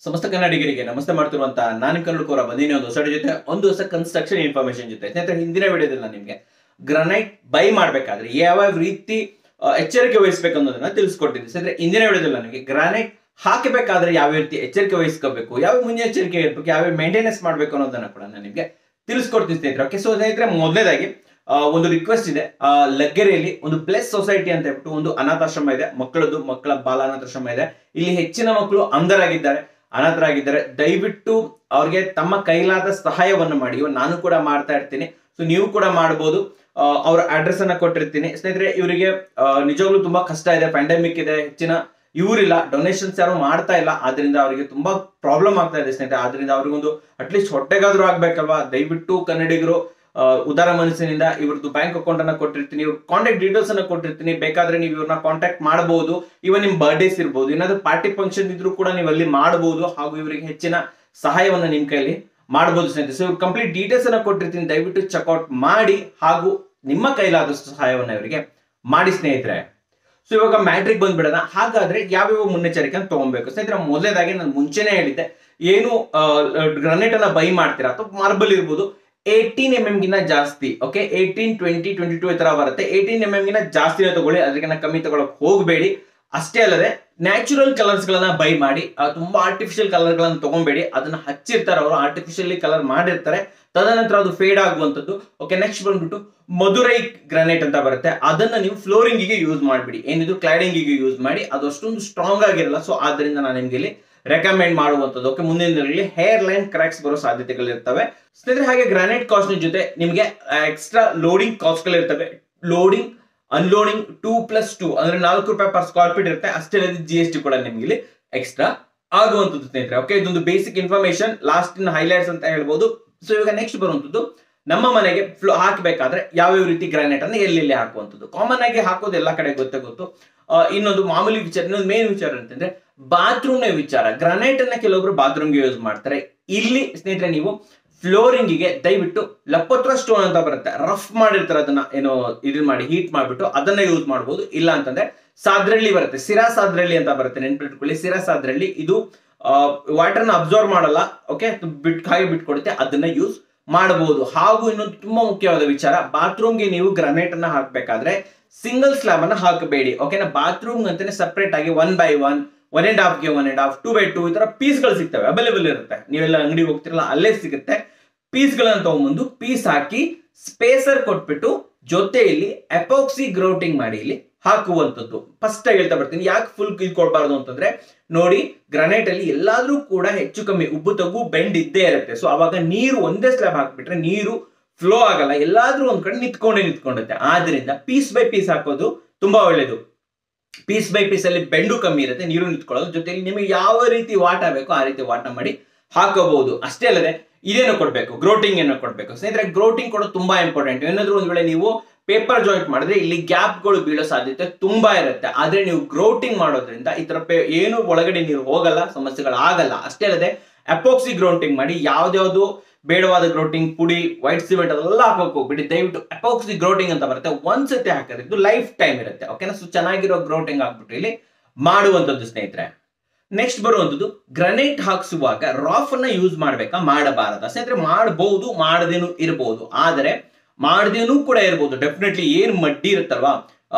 ಸಮಸ್ತ ಕನ್ನಡಿಗರಿಗೆ ನಮಸ್ತೆ ಮಾಡ್ತಿರುವಂತ ನಾನು ಕನ್ನಡಕೋರ ಬಂದಿನಿ ಒಂದು ಹೊಸ ಜೊತೆ ಒಂದು ಹೊಸ ಕನ್ಸ್ಟ್ರಕ್ಷನ್ ಇನ್ಫಾರ್ಮೇಶನ್ ಜೊತೆ ಸ್ನೇಹಿತರೆ ಹಿಂದಿನ ವಿಡಿಯೋದಲ್ಲಿ ನಾನು ನಿಮಗೆ ಗ್ರನೈಟ್ ಬೈ ಮಾಡಬೇಕಾದ್ರೆ ಯಾವ ರೀತಿ ಆ, ಎಚ್ಚರಿಕೆ ವಹಿಸಬೇಕು ಅನ್ನೋದನ್ನ ತಿಳಿಸ್ಕೊಟ್ಟಿದ್ದೆ ಸ್ನೇಹಿತರೆ ಹಿಂದಿನ ವಿಡಿಯೋದಲ್ಲಿ ನನಗೆ ಗ್ರಾನೈಟ್ ಹಾಕಬೇಕಾದ್ರೆ ಯಾವ ರೀತಿ ಎಚ್ಚರಿಕೆ ವಹಿಸ್ಕೋಬೇಕು ಯಾವ ಮುನ್ನೆಚ್ಚರಿಕೆ ಇರಬೇಕು ಯಾವ ಮೇಂಟೆನೆನ್ಸ್ ಮಾಡಬೇಕು ಅನ್ನೋದನ್ನ ಕೂಡ ನಾನು ನಿಮಗೆ ತಿಳಿಸ್ಕೊಡ್ತೀನಿ ಸ್ನೇಹಿತರೆ ಓಕೆ ಸೊ ಸ್ನೇಹಿತರೆ ಮೊದಲನೇದಾಗಿ ಆ, ಒಂದು ರಿಕ್ವೆಸ್ಟ್ ಇದೆ ಆ, ಲಗ್ಗೆರೆಯಲ್ಲಿ ಒಂದು ಪ್ಲಸ್ ಸೊಸೈಟಿ ಅಂತ ಹೇಳ್ಬಿಟ್ಟು ಒಂದು ಅನಾಥಾಶ್ರಮ ಇದೆ ಮಕ್ಕಳದು ಮಕ್ಕಳ ಬಾಲ ಅನಾಥಾಶ್ರಮ ಇದೆ ಇಲ್ಲಿ ಹೆಚ್ಚಿನ ಮಕ್ಕಳು ಅಂಧರಾಗಿದ್ದಾರೆ ಅನಾಥರಾಗಿದ್ದಾರೆ ದಯವಿಟ್ಟು ಅವ್ರಿಗೆ ತಮ್ಮ ಕೈಲಾದ ಸಹಾಯವನ್ನು ಮಾಡಿ ಇವಾಗ ನಾನು ಕೂಡ ಮಾಡ್ತಾ ಇರ್ತೀನಿ ಸೊ ನೀವು ಕೂಡ ಮಾಡ್ಬೋದು ಆ, ಅವ್ರ ಅಡ್ರೆಸ್ ಅನ್ನ ಕೊಟ್ಟಿರ್ತೀನಿ ಸ್ನೇಹಿತರೆ ಇವರಿಗೆ ನಿಜವಾಗ್ಲೂ ತುಂಬಾ ಕಷ್ಟ ಇದೆ ಪ್ಯಾಂಡಮಿಕ್ ಇದೆ ಹೆಚ್ಚಿನ ಇವರಿಲ್ಲ ಡೊನೇಷನ್ಸ್ ಯಾರು ಮಾಡ್ತಾ ಇಲ್ಲ ಆದ್ರಿಂದ ಅವರಿಗೆ ತುಂಬಾ ಪ್ರಾಬ್ಲಮ್ ಆಗ್ತಾ ಇದೆ ಸ್ನೇಹಿತರೆ ಆದ್ರಿಂದ ಅವ್ರಿಗೊಂದು ಅಟ್ಲೀಸ್ಟ್ ಹೊಟ್ಟೆಗಾದ್ರೂ ಆಗ್ಬೇಕಲ್ವಾ ದಯವಿಟ್ಟು ಕನ್ನಡಿಗರು ಆ, ಉದಾರ ಮನಸ್ಸಿನಿಂದ ಇವ್ರದ್ದು ಬ್ಯಾಂಕ್ ಅಕೌಂಟ್ ಅನ್ನ ಕೊಟ್ಟಿರ್ತೀನಿ ಇವ್ರ ಕಾಂಟ್ಯಾಕ್ಟ್ ಡೀಟೇಲ್ಸ್ ಅನ್ನ ಕೊಟ್ಟಿರ್ತೀನಿ ಬೇಕಾದ್ರೆ ನೀವು ಇವ್ರನ್ನ ಕಾಂಟ್ಯಾಕ್ಟ್ ಮಾಡಬಹುದು ಇವನ್ ನಿಮ್ ಬರ್ಡೇಸ್ ಇರ್ಬೋದು ಏನಾದ್ರು ಪಾರ್ಟಿ ಫಂಕ್ಷನ್ ಇದ್ರೂ ಕೂಡ ನೀವು ಅಲ್ಲಿ ಮಾಡಬಹುದು ಹಾಗೂ ಇವರಿಗೆ ಹೆಚ್ಚಿನ ಸಹಾಯವನ್ನ ನಿಮ್ ಕೈಲಿ ಮಾಡಬಹುದು ಸ್ನೇಹಿತರೆ ಸೊ ಇವ್ರ ಕಂಪ್ಲೀಟ್ ಡೀಟೇಲ್ಸ್ ಅನ್ನ ಕೊಟ್ಟಿರ್ತೀನಿ ದಯವಿಟ್ಟು ಚೆಕ್ಔಟ್ ಮಾಡಿ ಹಾಗೂ ನಿಮ್ಮ ಕೈಲಾದಷ್ಟು ಸಹಾಯವನ್ನ ಇವರಿಗೆ ಮಾಡಿ ಸ್ನೇಹಿತರೆ ಸೊ ಇವಾಗ ಮ್ಯಾಟ್ರಿಕ್ ಬಂದ್ಬಿಡೋಣ ಹಾಗಾದ್ರೆ ಯಾವ್ಯಾವ ಮುನ್ನೆಚ್ಚರಿಕೆ ತಗೊಬೇಕು ಸ್ನೇಹಿತರೆ ಮೊದಲೇದಾಗಿ ನಾನು ಮುಂಚೆನೆ ಹೇಳಿದ್ದೆ ಏನು ಗ್ರನೇಟ್ ಅನ್ನ ಬೈ ಮಾಡ್ತೀರಾ ಅಥವಾ ಮಾರ್ಬಲ್ ಇರ್ಬೋದು ಏಯ್ಟೀನ್ ಎಂ ಎಂ ಗಿನ ಜಾಸ್ತಿ okay eighteen twenty twenty two ಈ ತರ ಬರುತ್ತೆ ಏಯ್ಟೀನ್ ಎಂ ಎಂ ಗಿನ ಜಾಸ್ತಿನೇ ತಗೊಳ್ಳಿ ಅದಕ್ಕಿಂತ ಕಮ್ಮಿ ತಗೊಳಕ್ ಹೋಗಬೇಡಿ ಅಷ್ಟೇ ಅಲ್ಲದೆ ನ್ಯಾಚುರಲ್ ಕಲರ್ಸ್ ಗಳನ್ನ ಬೈ ಮಾಡಿ ಆ, ತುಂಬಾ ಆರ್ಟಿಫಿಷಿಯಲ್ ಕಲರ್ ಗಳನ್ನ ತಗೊಂಬೇಡಿ ಅದನ್ನ ಹಚ್ಚಿರ್ತಾರೆ ಅವರು ಆರ್ಟಿಫಿಷಿಯಲಿ ಕಲರ್ ಮಾಡಿರ್ತಾರೆ ತದನಂತರ ಅದು ಫೇಡ್ ಆಗುವಂತದ್ದು ಓಕೆ ನೆಕ್ಸ್ಟ್ ಬಂದ್ಬಿಟ್ಟು ಮಧುರೈ ಗ್ರಾನೈಟ್ ಅಂತ ಬರುತ್ತೆ ಅದನ್ನ ನೀವು ಫ್ಲೋರಿಂಗ್ ಗೆ ಯೂಸ್ ಮಾಡ್ಬಿಡಿ ಏನಿದು ಕ್ಲಾಡಿಂಗ್ ಗೆ ಯೂಸ್ ಮಾಡಿ ಅದು ಅಷ್ಟೊಂದು ಸ್ಟ್ರಾಂಗ್ ಆಗಿರಲ್ಲ ಸೊ ಆದ್ರಿಂದ ನಾನು ನಿಮ್ಗೆ ಇಲ್ಲಿ ರೆಕಮೆಂಡ್ ಮಾಡುವಂತದ್ದು ಓಕೆ ಮುಂದಿನ ದಿನಗಳಲ್ಲಿ ಹೇರ್ ಲೈನ್ ಕ್ರಾಕ್ಸ್ ಬರೋ ಸಾಧ್ಯತೆಗಳು ಇರ್ತವೆ ಸ್ನೇಹಿತರೆ ಹಾಗೆ ಗ್ರಾನೈಟ್ ಕಾಸ್ಟ್ ಜೊತೆ ನಿಮಗೆ ಎಕ್ಸ್ಟ್ರಾ ಲೋಡಿಂಗ್ ಕಾಸ್ಟ್ ಗಳು ಇರ್ತವೆ loading unloading two plus two ಅಂದ್ರೆ ನಾಲ್ಕು ರೂಪಾಯಿ ಪರ್ ಸ್ಕ್ವೇರ್ ಫೀಟ್ ಇರುತ್ತೆ ಅಷ್ಟೇ ಅಲ್ಲದೆ ಜಿ ಎಸ್ ಟಿ ಕೂಡ ನಿಮ್ಗೆ ಇಲ್ಲಿ ಎಕ್ಸ್ಟ್ರಾ ಆಗುವಂತದ್ದು ಸ್ನೇಹಿತರೆ ಓಕೆ ಇದೊಂದು basic information last in highlights ಅಂತ ಹೇಳ್ಬೋದು ಸೊ ಇವಾಗ ನೆಕ್ಸ್ಟ್ ಬರುವಂತದ್ದು ನಮ್ಮ ಮನೆಗೆ ಫ್ಲೋ ಹಾಕಬೇಕಾದ್ರೆ ಯಾವ್ಯಾವ ರೀತಿ ಗ್ರಾನೈಟ್ ಅನ್ನ ಎಲ್ಲೆಲ್ಲಿ ಹಾಕುವಂಥದ್ದು ಕಾಮನ್ ಆಗಿ ಹಾಕೋದು ಎಲ್ಲ ಕಡೆ ಗೊತ್ತೇ ಗೊತ್ತು ಆ, ಇನ್ನೊಂದು ಮಾಮೂಲಿ ವಿಚಾರ ಇನ್ನೊಂದು ಮೇನ್ ವಿಚಾರ ಅಂತಂದ್ರೆ ಬಾತ್ರೂಮ್ ನ ವಿಚಾರ ಗ್ರಾನೈಟ್ ಅನ್ನ ಕೆಲವೊಬ್ರು ಬಾತ್ರೂಮ್ಗೆ ಯೂಸ್ ಮಾಡ್ತಾರೆ ಇಲ್ಲಿ ಸ್ನೇಹಿತರೆ ನೀವು ಫ್ಲೋರಿಂಗ್ ಗೆ ದಯವಿಟ್ಟು ಲಪೋತ್ರ ಸ್ಟೋನ್ ಅಂತ ಬರುತ್ತೆ ರಫ್ ಮಾಡಿರ್ತಾರೆ ಅದನ್ನ ಏನೋ ಇದನ್ನ ಮಾಡಿ ಹೀಟ್ ಮಾಡ್ಬಿಟ್ಟು ಅದನ್ನ ಯೂಸ್ ಮಾಡಬಹುದು ಇಲ್ಲ ಅಂತಂದ್ರೆ ಸಾದ್ರಳ್ಳಿ ಬರುತ್ತೆ ಸಿರಾ ಸಾದ್ರಳ್ಳಿ ಅಂತ ಬರುತ್ತೆ ನೆನ್ಪಿಟ್ಕೊಳ್ಳಿ ಸಿರಾ ಸಾದ್ರಳ್ಳಿ ಇದು ವಾಟರ್ ನ ಅಬ್ಸರ್ವ್ ಮಾಡಲ್ಲ ಓಕೆ ಬಿಟ್ ಹಾಗೆ ಬಿಟ್ಕೊಡುತ್ತೆ ಅದನ್ನ ಯೂಸ್ ಮಾಡಬಹುದು ಹಾಗೂ ಇನ್ನೊಂದು ತುಂಬಾ ಮುಖ್ಯವಾದ ವಿಚಾರ ಬಾತ್ರೂಮ್ಗೆ ನೀವು ಗ್ರಾನೈಟ್ ಅನ್ನ ಹಾಕ್ಬೇಕಾದ್ರೆ ಸಿಂಗಲ್ ಸ್ಲಾಬ್ ಅನ್ನ ಹಾಕಬೇಡಿ ಓಕೆನಾ ಬಾತ್ರೂಮ್ ಅಂತಾನೆ ಸಪರೇಟ್ ಆಗಿ one by one one and ಹಾಫ್ಗೆ one and half two by two ಈ ತರ ಪೀಸ್ಗಳು ಸಿಗ್ತವೆ ಅವೈಲೇಬಲ್ ಇರುತ್ತೆ ನೀವೆಲ್ಲ ಅಂಗಡಿ ಹೋಗ್ತಿರಲ್ಲ ಅಲ್ಲೇ ಸಿಗುತ್ತೆ ಪೀಸ್ಗಳನ್ನ ತಗೊಂಡ್ಬಂದು ಪೀಸ್ ಹಾಕಿ ಸ್ಪೇಸರ್ ಕೊಟ್ಬಿಟ್ಟು ಜೊತೆಯಲ್ಲಿ ಎಪಾಕ್ಸಿ ಗ್ರೌಟಿಂಗ್ ಮಾಡಿ ಇಲ್ಲಿ ಹಾಕುವಂಥದ್ದು ಫಸ್ಟ್ ಆಗಿ ಹೇಳ್ತಾ ಬರ್ತೀನಿ ಯಾಕೆ ಫುಲ್ ಇದು ಕೊಡಬಾರ್ದು ಅಂತಂದ್ರೆ ನೋಡಿ ಗ್ರಾನೈಟ್ ಅಲ್ಲಿ ಎಲ್ಲಾದ್ರೂ ಕೂಡ ಹೆಚ್ಚು ಕಮ್ಮಿ ಉಬ್ಬು ತಗ್ಗು ಬೆಂಡ್ ಇದ್ದೇ ಇರುತ್ತೆ ಸೊ ಅವಾಗ ನೀರು ಒಂದೇ ಸ್ಲ್ಯಾಬ್ ಹಾಕ್ಬಿಟ್ರೆ ನೀರು ಫ್ಲೋ ಆಗಲ್ಲ ಎಲ್ಲಾದ್ರೂ ಒಂದ್ ಕಡೆ ನಿಂತ್ಕೊಂಡೇ ನಿಂತ್ಕೊಂಡುತ್ತೆ ಆದ್ರಿಂದ ಪೀಸ್ ಬೈ ಪೀಸ್ ಹಾಕೋದು ತುಂಬಾ ಒಳ್ಳೇದು ಪೀಸ್ ಬೈ ಪೀಸ್ ಅಲ್ಲಿ ಬೆಂಡು ಕಮ್ಮಿ ಇರುತ್ತೆ ನೀರು ನಿಂತ್ಕೊಳ್ಳೋದು ಜೊತೆಲಿ ನಿಮಗೆ ಯಾವ ರೀತಿ ವಾಟ ಬೇಕೋ ಆ ರೀತಿ ವಾಟ ಮಾಡಿ ಹಾಕೋಬಹುದು ಅಷ್ಟೇ ಅಲ್ಲದೆ ಇದೇನು ಕೊಡ್ಬೇಕು ಗ್ರೋಟಿಂಗ್ ಏನೋ ಕೊಡ್ಬೇಕು ಸ್ನೇಹಿತರೆ ಗ್ರೋಟಿಂಗ್ ಕೊಡೋದು ತುಂಬಾ ಇಂಪಾರ್ಟೆಂಟ್ ಏನಾದ್ರೂ ಒಂದ್ ವೇಳೆ ನೀವು ಪೇಪರ್ ಜಾಯಿಂಟ್ ಮಾಡಿದ್ರೆ ಇಲ್ಲಿ ಗ್ಯಾಪ್ಗಳು ಬೀಳೋ ಸಾಧ್ಯತೆ ತುಂಬಾ ಇರುತ್ತೆ ಆದ್ರೆ ನೀವು ಗ್ರೋಟಿಂಗ್ ಮಾಡೋದ್ರಿಂದ ಈ ತರ ಪೇ- ಏನು ಒಳಗಡೆ ನೀರು ಹೋಗಲ್ಲ ಸಮಸ್ಯೆಗಳು ಆಗಲ್ಲ ಅಷ್ಟೇ ಅಲ್ಲದೆ ಅಪೋಕ್ಸಿ ಗ್ರೌಂಟಿಂಗ್ ಮಾಡಿ ಯಾವ್ದ್ಯಾವ್ದು ಬೇಡವಾದ ಗ್ರೋಟಿಂಗ್ ಪುಡಿ ವೈಟ್ ಸಿಮೆಂಟ್ ಅದೆಲ್ಲ ಹಾಕೋಕ್ ಹೋಗ್ಬಿಡಿ ದಯವಿಟ್ಟು ಅಪೋಕ್ಸಿ ಗ್ರೋಟಿಂಗ್ ಅಂತ ಬರುತ್ತೆ ಒಂದ್ಸತಿ ಹಾಕಿದ್ರೆ ಇದು ಲೈಫ್ ಟೈಮ್ ಇರುತ್ತೆ ಓಕೆನಾ ಸೊ ಚೆನ್ನಾಗಿರೋ ಗ್ರೋಟಿಂಗ್ ಹಾಕ್ಬಿಟ್ಟು ಇಲ್ಲಿ ಮಾಡುವಂತದ್ದು ಸ್ನೇಹಿತರೆ ನೆಕ್ಸ್ಟ್ ಬರುವಂತದ್ದು ಗ್ರನೈಟ್ ಹಾಕ್ಸುವಾಗ ರಾಫ್ ಅನ್ನ ಯೂಸ್ ಮಾಡ್ಬೇಕಾ ಮಾಡಬಾರದ ಸ್ನೇಹಿತರೆ ಮಾಡಬಹುದು ಮಾಡದೇನು ಇರಬಹುದು ಆದರೆ ಮಾಡದೇನು ಕೂಡ ಇರಬಹುದು ಡೆಫಿನೆಟ್ಲಿ ಏನ್ ಮಡ್ಡಿ ಇರುತ್ತಲ್ವಾ ಆ,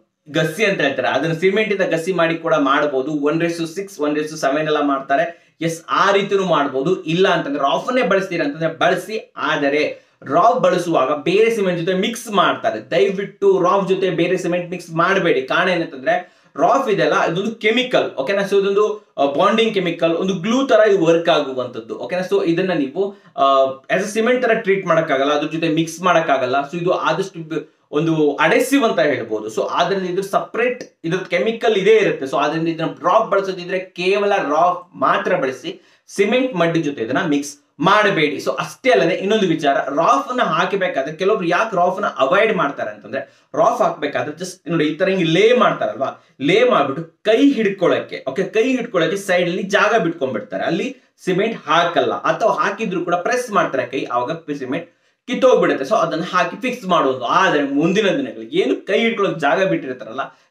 ಗಸಿ ಅಂತ ಹೇಳ್ತಾರೆ ಅದನ್ನ ಸಿಮೆಂಟ್ ಇಂದ ಗಸಿ ಮಾಡಿ ಕೂಡ ಮಾಡಬಹುದು ಒನ್ ರೇಸು ಸಿಕ್ಸ್ ಒನ್ ರೇಸು ಸೆವೆನ್ ಎಲ್ಲ ಮಾಡ್ತಾರೆ ಎಸ್ ಆ ರೀತಿನೂ ಮಾಡಬಹುದು ಇಲ್ಲ ಅಂತಂದ್ರೆ ರಾಫ್ ಅನ್ನೇ ಬಳಸ್ತೀರಾ ಅಂತಂದ್ರೆ ಬಳಸಿ ಆದರೆ ರಾಫ್ ಬಳಸುವಾಗ ಬೇರೆ ಸಿಮೆಂಟ್ ಜೊತೆ ಮಿಕ್ಸ್ ಮಾಡ್ತಾರೆ ದಯವಿಟ್ಟು ರಾಫ್ ಜೊತೆ ಬೇರೆ ಸಿಮೆಂಟ್ ಮಿಕ್ಸ್ ಮಾಡಬೇಡಿ ಕಾರಣ ಏನಂತಂದ್ರೆ ರಾಫ್ ಇದೆಲ್ಲ ಇದೊಂದು ಕೆಮಿಕಲ್ ಓಕೆನಾ ಸೊ ಇದೊಂದು ಬಾಂಡಿಂಗ್ ಕೆಮಿಕಲ್ ಒಂದು ಗ್ಲೂ ತರ ಇದು ವರ್ಕ್ ಆಗುವಂತದ್ದು ಓಕೆನಾ ಸೊ ಇದನ್ನ ನೀವು ಆಸ್ ಅ ಸಿಮೆಂಟ್ ತರ ಟ್ರೀಟ್ ಮಾಡಕ್ಕಾಗಲ್ಲ ಅದ್ರ ಜೊತೆ ಮಿಕ್ಸ್ ಮಾಡಕ್ಕಾಗಲ್ಲ ಸೊ ಇದು ಆದಷ್ಟು ಬ- ಒಂದು ಅಡೆಸಿವ್ ಅಂತ ಹೇಳ್ಬೋದು ಸೊ ಆದ್ರಿಂದ ಇದು ಸಪರೇಟ್ ಇದ್ರ ಕೆಮಿಕಲ್ ಇದೇ ಇರುತ್ತೆ ಸೊ ಆದ್ರಿಂದ ಇದನ್ನ ರಾಫ್ ಬಳಸೋದಿದ್ರೆ ಕೇವಲ ರಾಫ್ ಮಾತ್ರ ಬಳಸಿ ಸಿಮೆಂಟ್ ಮಡ್ಡಿ ಜೊತೆ ಇದನ್ನ ಮಿಕ್ಸ್ ಮಾಡಬೇಡಿ ಸೊ ಅಷ್ಟೇ ಅಲ್ಲದೆ ಇನ್ನೊಂದು ವಿಚಾರ ರಾಫ್ ಅನ್ನ ಹಾಕಬೇಕಾದ್ರೆ ಕೆಲವೊಬ್ರು ಯಾಕೆ ರಾಫ್ ನ ಅವಾಯ್ಡ್ ಮಾಡ್ತಾರೆ ಅಂತಂದ್ರೆ ರಾಫ್ ಹಾಕ್ಬೇಕಾದ್ರೆ ಜಸ್ಟ್ ನೋಡಿ ಈ ತರ ಹಿಂಗೆ ಲೇ ಮಾಡ್ತಾರಲ್ವಾ ಲೇ ಮಾಡ್ಬಿಟ್ಟು ಕೈ ಹಿಡ್ಕೊಳಕ್ಕೆ ಓಕೆ ಕೈ ಹಿಡ್ಕೊಳಕ್ಕೆ ಸೈಡ್ ಅಲ್ಲಿ ಜಾಗ ಬಿಟ್ಕೊಂಡ್ಬಿಡ್ತಾರೆ ಅಲ್ಲಿ ಸಿಮೆಂಟ್ ಹಾಕಲ್ಲ ಅಥವಾ ಹಾಕಿದ್ರು ಕೂಡ ಪ್ರೆಸ್ ಮಾಡ್ತಾರೆ ಕೈ ಅವಾಗ ಸಿಮೆಂಟ್ ಕಿತ್ತೋಗ್ಬಿಡುತ್ತೆ ಸೊ ಅದನ್ನ ಹಾಕಿ ಫಿಕ್ಸ್ ಮಾಡೋದು ಆದ್ರೆ ಮುಂದಿನ ದಿನಗಳಿಗೆ ಏನು ಕೈ ಹಿಡ್ಕೊಳ್ಳೋಕೆ ಜಾಗ ಬಿಟ್ಟಿರ್ತಾರಲ್ಲ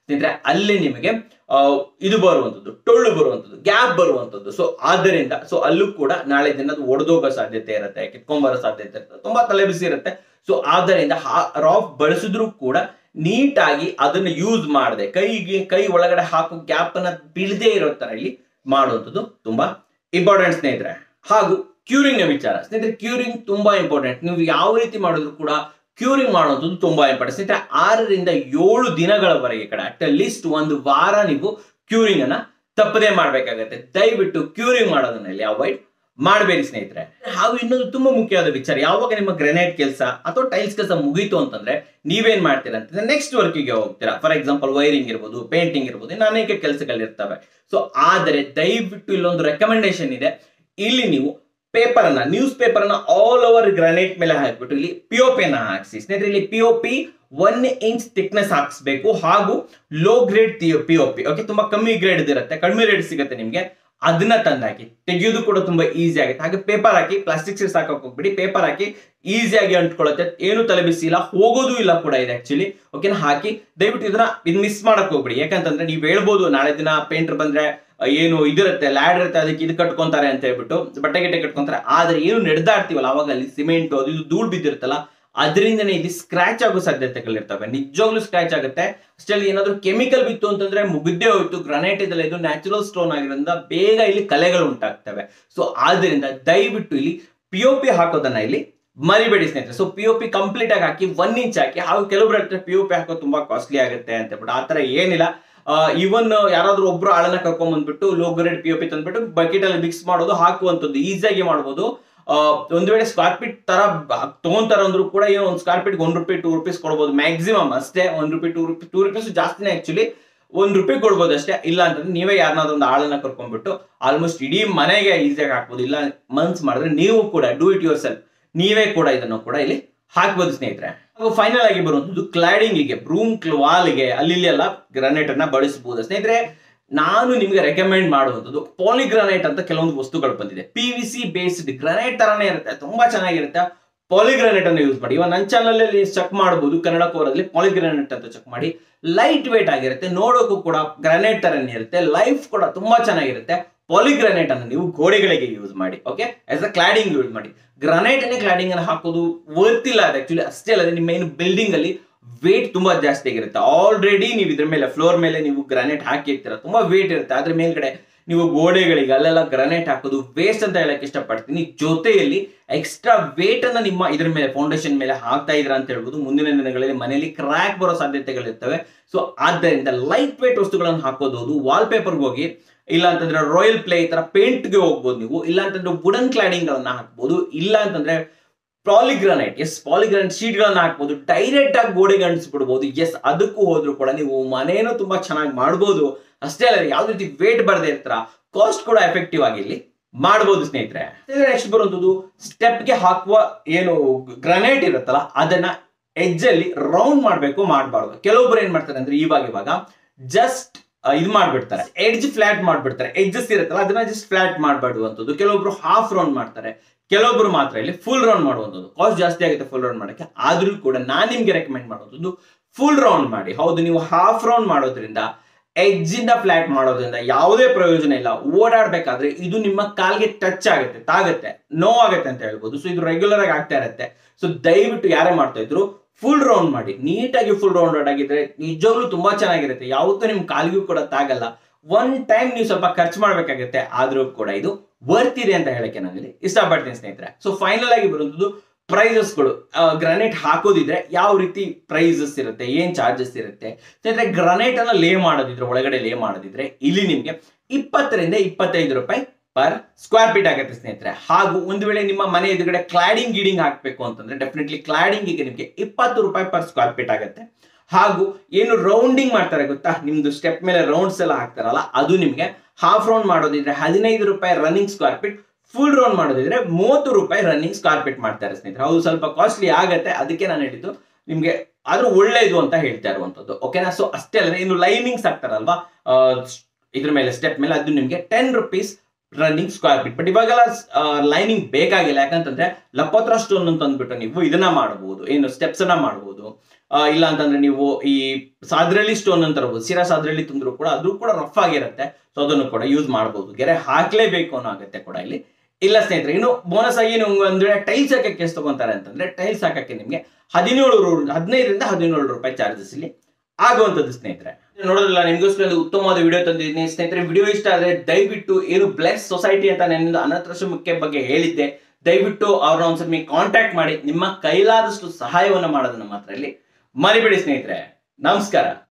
ಸ್ನೇಹಿತರೆ ಅಲ್ಲಿ ನಿಮಗೆ ಆ, ಇದು ಬರುವಂಥದ್ದು ಟೊಳ್ಳು ಬರುವಂಥದ್ದು ಗ್ಯಾಪ್ ಬರುವಂಥದ್ದು ಸೊ ಆದ್ದರಿಂದ ಸೊ ಅಲ್ಲೂ ಕೂಡ ನಾಳೆ ದಿನ ಅದು ಒಡೆದೋಗೋ ಸಾಧ್ಯತೆ ಇರುತ್ತೆ ಕಿತ್ಕೊಂಬರೋ ಸಾಧ್ಯತೆ ಇರುತ್ತೆ ತುಂಬಾ ತಲೆಬಿಸಿ ಇರುತ್ತೆ ಸೊ ಆದ್ದರಿಂದ ರಾಫ್ ಬಳಸಿದ್ರು ಕೂಡ ನೀಟಾಗಿ ಅದನ್ನ ಯೂಸ್ ಮಾಡದೆ ಕೈಗೆ ಕೈ ಒಳಗಡೆ ಹಾಕೋ ಗ್ಯಾಪ್ ಅನ್ನ ಬೀಳದೇ ಇರೋ ತರ ಇಲ್ಲಿ ಮಾಡುವಂಥದ್ದು ತುಂಬಾ ಇಂಪಾರ್ಟೆಂಟ್ ಸ್ನೇಹಿತರೆ ಹಾಗೂ ಕ್ಯೂರಿಂಗ್ ನ ವಿಚಾರ ಸ್ನೇಹಿತರೆ ಕ್ಯೂರಿಂಗ್ ತುಂಬಾ ಇಂಪಾರ್ಟೆಂಟ್ ನೀವು ಯಾವ ರೀತಿ ಮಾಡಿದ್ರು ಕೂಡ ಕ್ಯೂರಿಂಗ್ ಮಾಡುವಂಥದ್ದು ತುಂಬಾ ಇಂಪಾರ್ಟೆಂಟ್ ಸ್ನೇಹಿತರೆ ಆರರಿಂದ ಏಳು ದಿನಗಳವರೆಗೆ ಕಡೆ ಅಟ್ ಲೀಸ್ಟ್ ಒಂದು ವಾರ ನೀವು ಕ್ಯೂರಿಂಗ್ ಅನ್ನ ತಪ್ಪದೇ ಮಾಡ್ಬೇಕಾಗತ್ತೆ ದಯವಿಟ್ಟು ಕ್ಯೂರಿಂಗ್ ಮಾಡೋದನ್ನ ಇಲ್ಲಿ ಅವಾಯ್ಡ್ ಮಾಡಬೇಡಿ ಸ್ನೇಹಿತರೆ ಹಾಗೂ ಇನ್ನೊಂದು ತುಂಬಾ ಮುಖ್ಯವಾದ ವಿಚಾರ ಯಾವಾಗ ನಿಮ್ಮ ಗ್ರೆನೇಡ್ ಕೆಲಸ ಅಥವಾ ಟೈಲ್ಸ್ ಕೆಲಸ ಮುಗೀತು ಅಂತಂದ್ರೆ ನೀವೇನ್ ಮಾಡ್ತೀರಾ ಅಂತಂದ್ರೆ ನೆಕ್ಸ್ಟ್ ವರ್ಕಿಗೆ ಹೋಗ್ತೀರಾ ಫಾರ್ ಎಕ್ಸಾಂಪಲ್ ವೈರಿಂಗ್ ಇರ್ಬೋದು ಪೇಂಟಿಂಗ್ ಇರ್ಬೋದು ಇನ್ನು ಅನೇಕ ಕೆಲಸಗಳಿರ್ತವೆ ಸೊ ಆದರೆ ದಯವಿಟ್ಟು ಇಲ್ಲೊಂದು ರೆಕಮೆಂಡೇಶನ್ ಇದೆ ಇಲ್ಲಿ ನೀವು ಪೇಪರ್ ಅನ್ನ ನ್ಯೂಸ್ ಪೇಪರ್ ಅನ್ನ ಆಲ್ ಓವರ್ ಗ್ರಾನೈಟ್ ಮೇಲೆ ಹಾಕ್ಬಿಟ್ಟು ಇಲ್ಲಿ ಪಿಒಪಿ ಅನ್ನ ಹಾಕ್ಸಿ ಸ್ನೇಹಿತರೆ ಇಲ್ಲಿ ಪಿಒಪಿ ಒನ್ ಇಂಚ್ ಥಿಕ್ನೆಸ್ ಹಾಕ್ಸ್ಬೇಕು ಹಾಗೂ ಲೋ ಗ್ರೇಡ್ ಪಿಒಪಿ ಓಕೆ ತುಂಬಾ ಕಮ್ಮಿ ಗ್ರೇಡ್ ಇರುತ್ತೆ ಕಡಿಮೆ ರೇಟ್ ಸಿಗುತ್ತೆ ನಿಮ್ಗೆ ಅದನ್ನ ತಂದಾಕಿ ತೆಗೆಯೋದು ಕೂಡ ತುಂಬಾ ಈಸಿ ಆಗುತ್ತೆ ಹಾಗೆ ಪೇಪರ್ ಹಾಕಿ ಪ್ಲಾಸ್ಟಿಕ್ ಶೀಟ್ಸ್ ಹಾಕಕ್ ಹೋಗ್ಬಿಡಿ ಪೇಪರ್ ಹಾಕಿ ಈಸಿಯಾಗಿ ಅಂಟ್ಕೊಳ್ಳುತ್ತೆ ಏನು ತಲೆಬಿಸಿ ಇಲ್ಲ ಹೋಗೋದು ಇಲ್ಲ ಕೂಡ ಇದೆ ಆಕ್ಚುಲಿ ಓಕೆನಾ ಹಾಕಿ ದಯವಿಟ್ಟು ಇದನ್ನ ಇದು ಮಿಸ್ ಮಾಡಕ್ ಹೋಗ್ಬಿಡಿ ಯಾಕಂತಂದ್ರೆ ನೀವು ಹೇಳ್ಬೋದು ನಾಳೆ ದಿನ ಪೇಂಟರ್ ಬಂದ್ರೆ ಅಹ್, ಏನು ಇದಿರುತ್ತೆ ಲ್ಯಾಡ್ ಇರುತ್ತೆ ಅದಕ್ಕೆ ಇದು ಕಟ್ಕೊಂತಾರೆ ಅಂತ ಹೇಳ್ಬಿಟ್ಟು ಬಟ್ಟೆ ಗಿಟ್ಟೆ ಕಟ್ಕೊಂತಾರೆ ಆದ್ರೆ ಏನು ನಡೆದಾಡ್ತೀವಲ್ಲ ಅವಾಗ ಅಲ್ಲಿ ಸಿಮೆಂಟ್ ಅದು ಇದು ಧೂಳ್ ಬಿದ್ದಿರುತ್ತಲ್ಲ ಅದರಿಂದನೇ ಇಲ್ಲಿ ಸ್ಕ್ರಾಚ್ ಆಗೋ ಸಾಧ್ಯತೆಗಳಿರ್ತವೆ ನಿಜವಾಗ್ಲೂ ಸ್ಕ್ರಾಚ್ ಆಗುತ್ತೆ ಅಷ್ಟರಲ್ಲಿ ಏನಾದ್ರು ಕೆಮಿಕಲ್ ಬಿತ್ತು ಅಂತಂದ್ರೆ ಮುಗಿದ್ದೇ ಹೋಯ್ತು ಗ್ರಾನೈಟ್ ಇದೆಲ್ಲ ಇದು ನ್ಯಾಚುರಲ್ ಸ್ಟೋನ್ ಆಗಿರೋದ್ರಿಂದ ಬೇಗ ಇಲ್ಲಿ ಕಲೆಗಳು ಉಂಟಾಗ್ತವೆ ಸೊ ಆದ್ರಿಂದ ದಯವಿಟ್ಟು ಇಲ್ಲಿ ಪಿ ಒ ಪಿ ಹಾಕೋದನ್ನ ಇಲ್ಲಿ ಮರಿಬೇಡಿ ಸ್ನೇಹಿತರೆ so P O P complete ಆಗಿ ಹಾಕಿ ಒನ್ ಇಂಚ್ ಹಾಕಿ ಹಾಗೂ ಕೆಲವೊಬ್ರು ಹೇಳ್ತಾರೆ ಪಿ ಒ ಪಿ ಹಾಕೋದು ತುಂಬಾ ಕಾಸ್ಟ್ಲಿ ಆಗುತ್ತೆ ಅಂತ ಹೇಳ್ಬಿಟ್ಟು ಆ ತರ ಏನಿಲ್ಲ ಇವನ್ ಯಾರಾದ್ರೂ ಒಬ್ರು ಆಳನ್ನ ಕರ್ಕೊಂಡ್ ಬಂದ್ಬಿಟ್ಟು low grade P O P ತಂದ್ಬಿಟ್ಟು ಬಕೆಟ್ ಅಲ್ಲಿ ಮಿಕ್ಸ್ ಮಾಡೋದು ಹಾಕುವಂಥದ್ದು ಈಸಿಯಾಗಿ ಮಾಡ್ಬೋದು ಆ, ಒಂದು ವೇಳೆ ಸ್ಕ್ವಾರ್ ಫೀಟ್ ತರ ಬ- ತಗೊಂತಾರ ಅಂದ್ರೂ ಕೂಡ ಏನೋ ಒಂದು square feet one rupee two rupees ಕೊಡ್ಬೋದು ಮ್ಯಾಕ್ಸಿಮಮ್ ಅಷ್ಟೇ one rupee two rupee two rupees ಜಾಸ್ತಿನೇ ಆಕ್ಚುಲಿ ಒಂದ್ ರೂಪಿ ಕೊಡ್ಬೋದು ಅಷ್ಟೇ ಇಲ್ಲ ಅಂತಂದ್ರೆ ನೀವೇ ಯಾರನ್ನಾದ್ರೂ ಒಂದು ಆಳನ್ನ ಕರ್ಕೊಂಡ್ಬಿಟ್ಟು ಆಲ್ಮೋಸ್ಟ್ ಇಡೀ ಮನೆಗೆ ಈಸಿಯಾಗಿ ಹಾಕ್ಬೋದು ಇಲ್ಲ ಮನ್ಸ್ ಮಾಡಿದ್ರೆ ನೀವು ಕೂಡ ಡೂ ಇಟ್ ಯುವರ್ ಸೆಲ್ಫ್ ನೀವೇ ಕೂಡ ಇದನ್ನು ಕೂಡ ಇಲ್ಲಿ ಹಾಕ್ಬೋದು ಸ್ನೇಹಿತರೆ ಹಾಗೂ ಫೈನಲ್ ಆಗಿ ಬರುವಂತದ್ದು ಕ್ಲಾಡಿಂಗಿಗೆ ಬ್ರೂಮ್ ವಾಲ್ಗೆ ಅಲ್ಲಿ ಇಲ್ಲಿ ಎಲ್ಲ ಗ್ರಾನೈಟ್ ಅನ್ನ ಬಳಸಬಹುದು ಸ್ನೇಹಿತರೆ ನಾನು ನಿಮ್ಗೆ ರೆಕಮೆಂಡ್ ಮಾಡುವಂಥದ್ದು ಪಾಲಿಗ್ರಾನೈಟ್ ಅಂತ ಕೆಲವೊಂದು ವಸ್ತುಗಳು ಬಂದಿದೆ P V C based granite ತರಾನೇ ಇರುತ್ತೆ ತುಂಬಾ ಚೆನ್ನಾಗಿರುತ್ತೆ ಪಾಲಿಗ್ರಾನೈಟ್ ಅನ್ನು ಯೂಸ್ ಮಾಡಿ ಇವಾಗ ನನ್ನ ಚಾನಲ್ ಅಲ್ಲಿ ಚೆಕ್ ಮಾಡಬಹುದು ಕನ್ನಡ ಕೋರಲ್ಲಿ ಪಾಲಿಗ್ರಾನೈಟ್ ಅಂತ ಚೆಕ್ ಮಾಡಿ ಲೈಟ್ ವೇಟ್ ಆಗಿರುತ್ತೆ ನೋಡೋಕ್ಕೂ ಕೂಡ ಗ್ರಾನೈಟ್ ತರನೇ ಇರುತ್ತೆ ಲೈಫ್ ಕೂಡ ತುಂಬಾ ಚೆನ್ನಾಗಿರುತ್ತೆ ಪಾಲಿಗ್ರಾನೈಟ್ ಅನ್ನು ನೀವು ಗೋಡೆಗಳಿಗೆ ಯೂಸ್ ಮಾಡಿ okay as a cladding use ಮಾಡಿ ಗ್ರಾನೈಟ್ ಅನ್ನೇ ಕ್ಲಾಡಿಂಗ್ ಅನ್ನು ಹಾಕೋದು ವರ್ತಿಲ್ಲ ಅದು ಆಕ್ಚುಲಿ ಅಷ್ಟೇ ಅಲ್ಲದೆ ನಿಮ್ಮ ಏನು ಬಿಲ್ಡಿಂಗ್ ಅಲ್ಲಿ ವೇಟ್ ತುಂಬಾ ಜಾಸ್ತಿ ಆಗಿರುತ್ತೆ ಆಲ್ರೆಡಿ ನೀವು ಇದ್ರ ಮೇಲೆ ಫ್ಲೋರ್ ಮೇಲೆ ನೀವು ಗ್ರಾನೈಟ್ ಹಾಕಿರ್ತೀರ ತುಂಬಾ ವೇಟ್ ಇರುತ್ತೆ ಅದ್ರ ಮೇಲ್ಗಡೆ ನೀವು ಗೋಡೆಗಳಿಗೆ ಅಲ್ಲೆಲ್ಲ ಗ್ರಾನೈಟ್ ಹಾಕೋದು ವೇಸ್ಟ್ ಅಂತ ಹೇಳಕ್ ಇಷ್ಟಪಡ್ತೀನಿ ಜೊತೆಯಲ್ಲಿ ಎಕ್ಸ್ಟ್ರಾ ವೇಟ್ ಅನ್ನ ನಿಮ್ಮ ಇದ್ರ ಮೇಲೆ ಫೌಂಡೇಶನ್ ಮೇಲೆ ಹಾಕ್ತಾ ಇದ್ರ ಅಂತ ಹೇಳ್ಬೋದು ಮುಂದಿನ ದಿನಗಳಲ್ಲಿ ಮನೆಯಲ್ಲಿ ಕ್ರ್ಯಾಕ್ ಬರೋ ಸಾಧ್ಯತೆಗಳಿರ್ತವೆ ಸೊ ಆದ್ದರಿಂದ ಲೈಟ್ ವೇಟ್ ವಸ್ತುಗಳನ್ನು ಹಾಕೋದು ವಾಲ್ ಪೇಪರ್ಗೆ ಹೋಗಿ ಇಲ್ಲ ಅಂತಂದ್ರೆ ರಾಯಲ್ ಪ್ಲೇ ಈ ತರ ಪೇಂಟ್ಗೆ ಹೋಗ್ಬೋದು ನೀವು ಇಲ್ಲ ಅಂತಂದ್ರೆ ವುಡನ್ ಕ್ಲಾಡಿಂಗ್ ಗಳನ್ನ ಹಾಕ್ಬೋದು ಇಲ್ಲ ಅಂತಂದ್ರೆ ಪಾಲಿಗ್ರಾನೈಟ್ ಎಸ್ ಪಾಲಿಗ್ರಾನೈಟ್ ಶೀಟ್ ಗಳನ್ನ ಹಾಕ್ಬೋದು ಡೈರೆಕ್ಟ್ ಆಗಿ ಗೋಡೆಗೆ ಅಂಟಿಸ್ಬಿಡ್ಬೋದು ಎಸ್ ಅದಕ್ಕೂ ಹೋದ್ರು ಕೂಡ ನೀವು ಮನೇನು ತುಂಬಾ ಚೆನ್ನಾಗಿ ಮಾಡ್ಬೋದು ಅಷ್ಟೇ ಅಲ್ಲ ಯಾವ್ದು ರೀತಿ ವೇಟ್ ಬರದೇ ಇರ್ತಾರ ಕಾಸ್ಟ್ ಕೂಡ ಎಫೆಕ್ಟಿವ್ ಆಗಿ ಇಲ್ಲಿ ಮಾಡ್ಬೋದು ಸ್ನೇಹಿತರೆ ನೆಕ್ಸ್ಟ್ ಬರುವಂತದ್ದು ಸ್ಟೆಪ್ಗೆ ಹಾಕುವ ಏನು ಗ್ರನೈಟ್ ಇರುತ್ತಲ್ಲ ಅದನ್ನ ಎಡ್ಜ್ ಅಲ್ಲಿ ರೌಂಡ್ ಮಾಡ್ಬೇಕು ಮಾಡಬಾರ್ದು ಕೆಲವೊಬ್ರು ಏನ್ ಮಾಡ್ತಾರೆ ಅಂದ್ರೆ ಇವಾಗ ಇವಾಗ ಜಸ್ಟ್ ಇದು ಮಾಡ್ಬಿಡ್ತಾರೆ ಎಡ್ಜ್ ಫ್ಲಾಟ್ ಮಾಡ್ಬಿಡ್ತಾರೆ ಎಡ್ಜಸ್ ಇರುತ್ತಲ್ಲ ಅದನ್ನ ಜಸ್ಟ್ ಫ್ಲಾಟ್ ಮಾಡಬಾರ್ದುವಂಥದ್ದು ಕೆಲವೊಬ್ರು ಹಾಫ್ ರೌಂಡ್ ಮಾಡ್ತಾರೆ ಕೆಲವೊಬ್ರು ಮಾತ್ರ ಇಲ್ಲಿ ಫುಲ್ ರೌಂಡ್ ಮಾಡುವಂಥದ್ದು ಕಾಸ್ಟ್ ಜಾಸ್ತಿ ಆಗುತ್ತೆ ಫುಲ್ ರೌಂಡ್ ಮಾಡಕ್ಕೆ ಆದ್ರೂ ಕೂಡ ನಾನ್ ನಿಮ್ಗೆ ರೆಕಮೆಂಡ್ ಮಾಡುವಂಥದ್ದು ಫುಲ್ ರೌಂಡ್ ಮಾಡಿ ಹೌದು ನೀವು ಹಾಫ್ ರೌಂಡ್ ಮಾಡೋದ್ರಿಂದ ಎಡ್ಜ್ ಇಂದ ಫ್ಲಾಟ್ ಮಾಡೋದ್ರಿಂದ ಯಾವುದೇ ಪ್ರಯೋಜನ ಇಲ್ಲ ಓಡಾಡ್ಬೇಕಾದ್ರೆ ಇದು ನಿಮ್ಮ ಕಾಲ್ಗೆ ಟಚ್ ಆಗುತ್ತೆ ತಾಗುತ್ತೆ ನೋವಾಗುತ್ತೆ ಅಂತ ಹೇಳ್ಬೋದು ಸೊ ಇದು ರೆಗ್ಯುಲರ್ ಆಗಿ ಆಗ್ತಾ ಇರುತ್ತೆ ಸೊ ದಯವಿಟ್ಟು ಯಾರೇ ಮಾಡ್ತಾ ಇದ್ರು ಫುಲ್ ರೌಂಡ್ ಮಾಡಿ ನೀಟಾಗಿ ಫುಲ್ ರೌಂಡ್ ಆಗಿದ್ರೆ ನಿಜವಾಗ್ಲೂ ತುಂಬಾ ಚೆನ್ನಾಗಿರುತ್ತೆ ಯಾವತ್ತೂ ನಿಮ್ ಕಾಲಿಗೂ ಕೂಡ ತಾಗಲ್ಲ ಒನ್ ಟೈಮ್ ನೀವು ಸ್ವಲ್ಪ ಖರ್ಚು ಮಾಡ್ಬೇಕಾಗತ್ತೆ ಆದ್ರೂ ಕೂಡ ಇದು ವರ್ತ್ ಇದೆ ಅಂತ ಹೇಳಕ್ಕೆ ನಾನು ಇಲ್ಲಿ ಇಷ್ಟಪಡ್ತೀನಿ ಸ್ನೇಹಿತರೆ ಸೊ ಫೈನಲ್ ಆಗಿ ಬರುವಂತದ್ದು ಪ್ರೈಸಸ್ಗಳು ಗ್ರಾನೈಟ್ ಹಾಕೋದಿದ್ರೆ ಯಾವ ರೀತಿ ಪ್ರೈಸಸ್ ಇರುತ್ತೆ ಏನ್ ಚಾರ್ಜಸ್ ಇರುತ್ತೆ ಸ್ನೇಹಿತರೆ ಗ್ರಾನೈಟ್ ಅನ್ನ ಲೇ ಮಾಡೋದಿದ್ರೆ ಒಳಗಡೆ ಲೇ ಮಾಡೋದಿದ್ರೆ ಇಲ್ಲಿ ನಿಮ್ಗೆ ಇಪ್ಪತ್ತರಿಂದ ಇಪ್ಪತ್ತೈದು ರೂಪಾಯಿ ಪರ್ ಸ್ಕ್ವೇರ್ ಫೀಟ್ ಆಗುತ್ತೆ ಸ್ನೇಹಿತರೆ ಹಾಗೂ ಒಂದು ವೇಳೆ ನಿಮ್ಮ ಮನೆ ಎದುರುಗಡೆ ಕ್ಲಾಡಿಂಗ್ ಗೀಡಿಂಗ್ ಹಾಕ್ಬೇಕು ಅಂತಂದ್ರೆ ಡೆಫಿನೆಟ್ಲಿ ಕ್ಲಾಡಿಂಗ್ ಗೆ ನಿಮಗೆ ಇಪ್ಪತ್ತು ರೂಪಾಯಿ ಪರ್ ಸ್ಕ್ವೇರ್ ಫೀಟ್ ಆಗುತ್ತೆ ಹಾಗೂ ಏನು ರೌಂಡಿಂಗ್ ಮಾಡ್ತಾರೆ ಗೊತ್ತಾ ನಿಮ್ದು ಸ್ಟೆಪ್ ಮೇಲೆ ರೌಂಡ್ಸ್ ಎಲ್ಲ ಹಾಕ್ತಾರಲ್ಲ ಅದು ನಿಮಗೆ ಹಾಫ್ ರೌಂಡ್ ಮಾಡೋದಿದ್ರೆ ಹದಿನೈದು ರೂಪಾಯಿ running square feet full round ಮಾಡೋದಿದ್ರೆ ಮೂವತ್ತು ರೂಪಾಯಿ ರನ್ನಿಂಗ್ ಸ್ಕ್ವೇರ್ ಫೀಟ್ ಮಾಡ್ತಾರೆ ಸ್ನೇಹಿತರೆ ಹೌದು ಸ್ವಲ್ಪ ಕಾಸ್ಟ್ಲಿ ಆಗತ್ತೆ ಅದಕ್ಕೆ ನಾನು ಹೇಳಿದ್ದು ನಿಮ್ಗೆ ಆದ್ರೂ ಒಳ್ಳೇದು ಅಂತ ಹೇಳ್ತಾ ಇರುವಂತದ್ದು ಓಕೆನಾ ಸೊ ಅಷ್ಟೇ ಅಲ್ಲದೆ ಇನ್ನು ಲೈನಿಂಗ್ಸ್ ಹಾಕ್ತಾರಲ್ವಾ ಆ, ಇದ್ರ ಮೇಲೆ ಸ್ಟೆಪ್ ಮೇಲೆ ಅದು ನಿಮ್ಗೆ ten rupees running square feet but ಇವಾಗೆಲ್ಲ ಲೈನಿಂಗ್ ಬೇಕಾಗಿಲ್ಲ ಯಾಕಂತಂದ್ರೆ ಲಪೋತ್ರ ಸ್ಟೋನ್ ಅಂತ ಅಂದ್ಬಿಟ್ಟು ನೀವು ಇದನ್ನ ಮಾಡಬಹುದು ಏನು ಸ್ಟೆಪ್ಸ್ ಅನ್ನ ಮಾಡಬಹುದು ಆ, ಇಲ್ಲ ಅಂತಂದ್ರೆ ನೀವು ಈ ಸಾದ್ರಳ್ಳಿ ಸ್ಟೋನ್ ಅಂತ ತರಬಹುದು ಸಿರಾ ಸಾದ್ರಳ್ಳಿ ತಂದ್ರು ಕೂಡ ಅದು ಕೂಡ ರಫ್ ಆಗಿರುತ್ತೆ ಸೊ ಅದನ್ನು ಕೂಡ ಯೂಸ್ ಮಾಡಬಹುದು ಗೆರೆ ಹಾಕ್ಲೇಬೇಕು ಅನ್ನೋ ಅಗತ್ಯ ಕೂಡ ಇಲ್ಲಿ ಇಲ್ಲ ಸ್ನೇಹಿತರೆ ಇನ್ನು ಬೋನಸ್ ಆಗಿ ನೀವು ಅಂದ್ರೆ ಟೈಲ್ಸ್ ಹಾಕಕ್ಕೆ ಎಷ್ಟು ತಗೊಂತಾರೆ ಅಂತಂದ್ರೆ ಟೈಲ್ಸ್ ಹಾಕಕ್ಕೆ ನಿಮಗೆ ಹದಿನೇಳು ರೂ- ಹದಿನೈದರಿಂದ ಹದಿನೇಳು ರೂಪಾಯಿ ಚಾರ್ಜಸ್ ಇಲ್ಲಿ ಆಗುವಂಥದ್ದು ಸ್ನೇಹಿತರೆ ನೋಡೋದಿಲ್ಲ ನಿಮ್ಗೋಸ್ಕರ ಒಂದು ಉತ್ತಮವಾದ ವಿಡಿಯೋ ತಂದಿದ್ದೀನಿ ಸ್ನೇಹಿತರೆ ವಿಡಿಯೋ ಇಷ್ಟ ಆದ್ರೆ ದಯವಿಟ್ಟು ಏನು ಬ್ಲೆಸ್ ಸೊಸೈಟಿ ಅಂತ ನಾನು ಅನಾಥಾಶ್ರಮಕ್ಕೆ ಬಗ್ಗೆ ಹೇಳಿದ್ದೆ ದಯವಿಟ್ಟು ಅವ್ರನ್ನ ಒಂದ್ಸಲ ಕಾಂಟ್ಯಾಕ್ಟ್ ಮಾಡಿ ನಿಮ್ಮ ಕೈಲಾದಷ್ಟು ಸಹಾಯವನ್ನು ಮಾಡೋದನ್ನ ಮಾತ್ರ ಇಲ್ಲಿ ಮರಿಬೇಡಿ ಸ್ನೇಹಿತರೆ ನಮಸ್ಕಾರ